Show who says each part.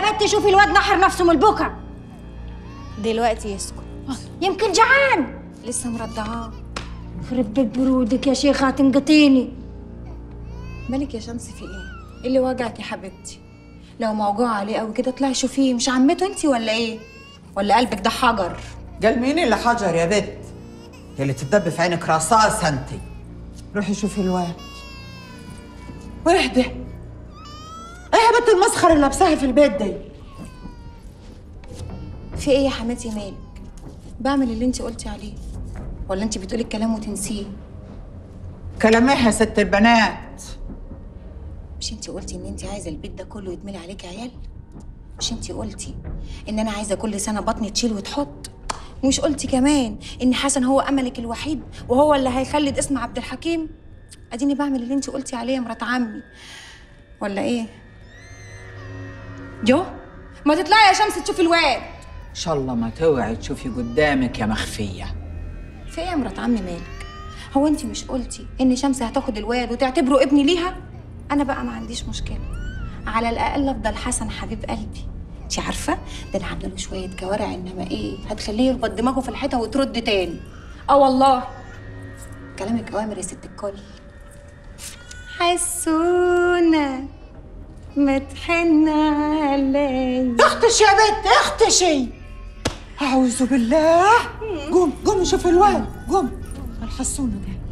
Speaker 1: يا بنتي شوفي الواد نحر نفسه من البكا
Speaker 2: دلوقتي يسكت
Speaker 1: يمكن جعان
Speaker 2: لسه مرضعاه
Speaker 1: خرب بيت برودك يا شيخة هتنقطيني
Speaker 2: مالك يا شمس في ايه؟ ايه اللي وجعك يا حبيبتي؟ لو موجوع عليه قوي كده اطلعي شوفيه مش عمته انتي ولا ايه؟ ولا قلبك ده حجر؟
Speaker 3: قال مين اللي حجر يا بنت يا اللي تدب في عينك رصاص انت روحي شوفي الواد واهدى ايه يا بنت المسخره اللي لابساها في البيت دي
Speaker 2: في ايه يا حماتي مالك؟ بعمل اللي انتي قلتي عليه ولا انتي بتقولي الكلام وتنسيه؟
Speaker 3: كلام ايه يا ست البنات
Speaker 2: مش انتي قلتي ان انتي عايزه البيت ده كله يتملي عليك عيال؟ مش انتي قلتي ان انا عايزه كل سنه بطني تشيل وتحط؟ ومش قلتي كمان ان حسن هو املك الوحيد وهو اللي هيخلد اسم عبد الحكيم؟ اديني بعمل اللي انتي قلتي عليه يا مرات عمي ولا ايه؟ جو ما تطلعي يا شمس تشوفي الواد
Speaker 3: ان شاء الله ما توعي تشوفي قدامك يا مخفيه
Speaker 2: في ايه يا مرات عمي مالك؟ هو انت مش قلتي ان شمس هتاخد الواد وتعتبره ابني ليها؟ انا بقى ما عنديش مشكله على الاقل افضل حسن حبيب قلبي انت عارفه ده انا عامله له شويه كوارع انما ايه هتخليه يربط دماغه في الحيطه وترد تاني اه والله كلامك اوامر يا ست الكل حسونه ما تحن عليا
Speaker 3: اختشي يا بنت اختشي اعوذ بالله قوم قوم شوف الواد قوم الحصونه ده